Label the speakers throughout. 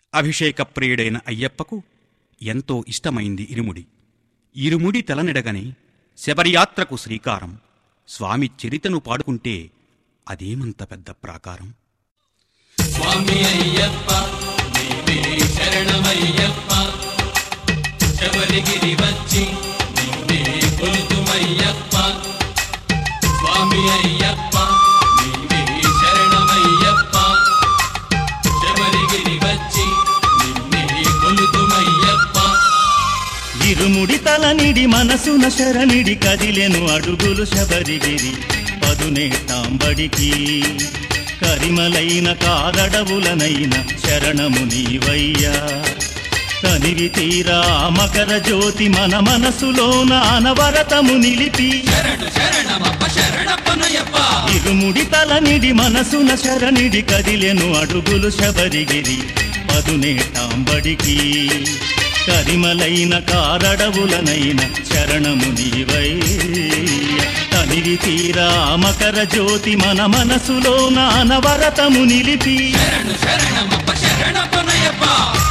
Speaker 1: అభిషేక ప్రియుడైన అయ్యప్పకు ఎంతో ఇష్టమైంది ఇరుముడి ఇరుముడి తలనిడగని శబరియాత్రకు శ్రీకారం స్వామి చరితను పాడుకుంటే అదేమంత పెద్ద ప్రాకారం
Speaker 2: స్వామి అయ్యప్ప నీవే శరణమయ్యప్ప శబరిగిరి వచ్చి నిన్నే కొలుతుమయ్యప్ప స్వామి అయ్యప్ప నీవే శరణమయ్యప్ప శబరిగిరి వచ్చి నిన్నే కొలుతుమయ్యప్ప
Speaker 3: ఇరుముడి తలనిడి మనసున శరణిడి కదిలెను అడుగులు శబరిగిరి పదునే తాంబడికి కరిమలైన కారడవులనైన శరణము నీవయ్యా తనివి తీరా మకర జ్యోతి మన మనసులోన అనవరతము నిలిపి
Speaker 2: శరణు శరణమప్ప శరణప్పనయ్యప్ప
Speaker 3: ఇరుముడి తలనిడి మనసున శరణిడి కదిలెను అడుగులు శబరిగిరి పదునే తాంబడికి కరిమలైన కారడవులనైన శరణము నీవయ్య తనివి తీరా మకర జ్యోతి మన మనసులో నానవరతము నిలిపి
Speaker 2: శరణు శరణమప్ప శరణప్పనయ్యప్ప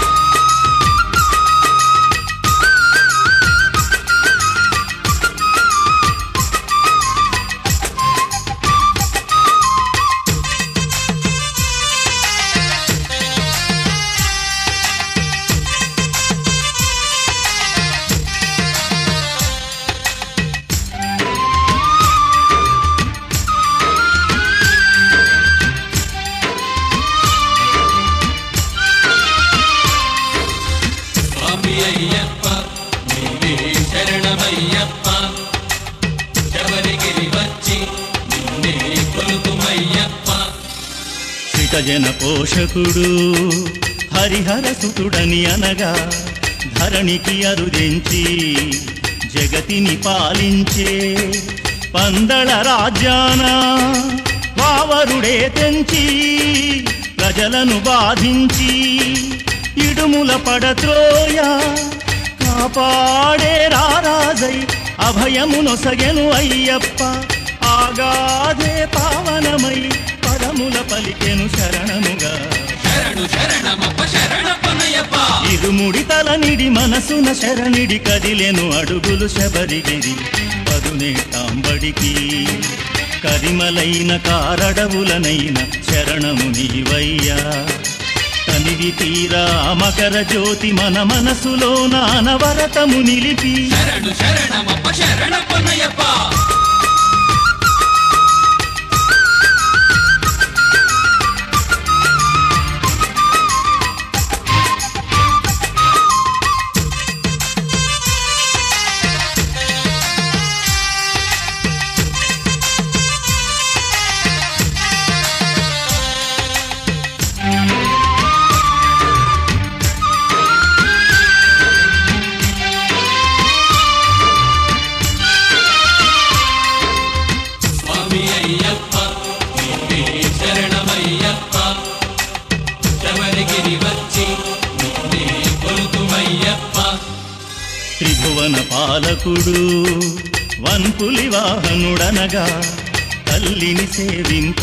Speaker 2: స్వామి అయ్యప్ప నీవే శరణమయ్యప్ప శబరిగిరి వచ్చి నిన్నే కొలుతుమయ్యప్ప
Speaker 3: శ్రితజన పోషకుడు హరిహర సుతుడని అనగా ధరణికి అరుదెంచి జగతిని పాలించే పందళ రాజ్యాన వావరుడే తెంచి ప్రజలను బాధించి ఇడుముల పడత్రోయ కాపాడే రారాజై అభయమునొసగెను అయ్యప్ప ఆగాధే పావనమై పదముల పలికెను శరణముగా
Speaker 2: శరణు శరణమప్ప శరణప్పనయ్యప్ప
Speaker 3: ఇరుముడి తలనిడి మనసున శరణిడి కదిలెను అడుగులు శబరిగిరి పదునే తాంబడికి కరిమలైన కారడవులనైన శరణము నీవయ్యా తనివి తీరా మకర జ్యోతి మన మనసులో నానవరతము నిలిపి
Speaker 2: శరణు శరణమప్ప శరణప్పనయ్యప్ప స్వామి అయ్యప్ప నీవే శరణమయ్యప్ప శబరిగిరి వచ్చి నిన్నే కొలుతుమయ్యప్ప
Speaker 3: త్రిభువన పాలకుడు వన్పులి వాహనుడనగా తల్లిని సేవింప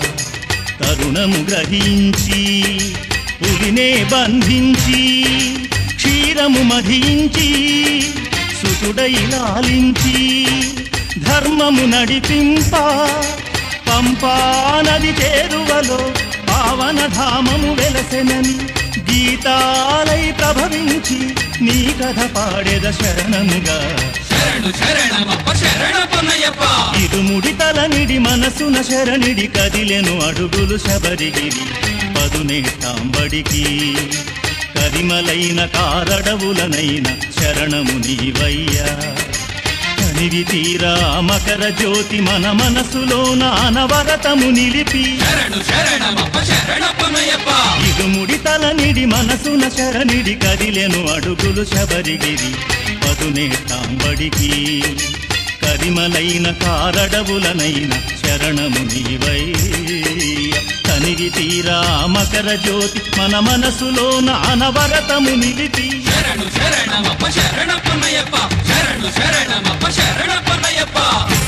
Speaker 3: తరుణము గ్రహించి పులినే బంధించి క్షీరము మధించి సుతుడై లాలించి ధర్మము నడిపింప పంపా నది చేరువలో పావన ధామము వెలసెనని గీతాలై ప్రభవించి నీ కథ పాడెద శరణముగా
Speaker 2: శరణు శరణమప్ప శరణప్పనయ్యప్ప
Speaker 3: ఇరుముడి తలనిడి మనసున శరణిడి కదిలెను అడుగులు శబరిగిరి పదునే తాంబడికి కరిమలైన కారడవులనైన శరణము నీవయ్యా కనివి తీరా మకర జ్యోతి మన మనసులో నానవరతము నిలిపి
Speaker 2: శరణు శరణమప్ప శరణప్పనయ్యప్ప
Speaker 3: ఇరుముడి తలనిడి మనసున శరణిడి కదిలెను అడుగులు శబరిగిరి పదునే తాంబడికి కరిమలైన కారడవులనైన శరణము నీవయ్య తనివి తీరా మకర జ్యోతి మన మనసులో నానవరతము నిలిపి
Speaker 2: శరణు శరణమప్ప శరణప్పనయ్యప్ప శరణు శరణమప్ప శరణప్పనయ్యప్ప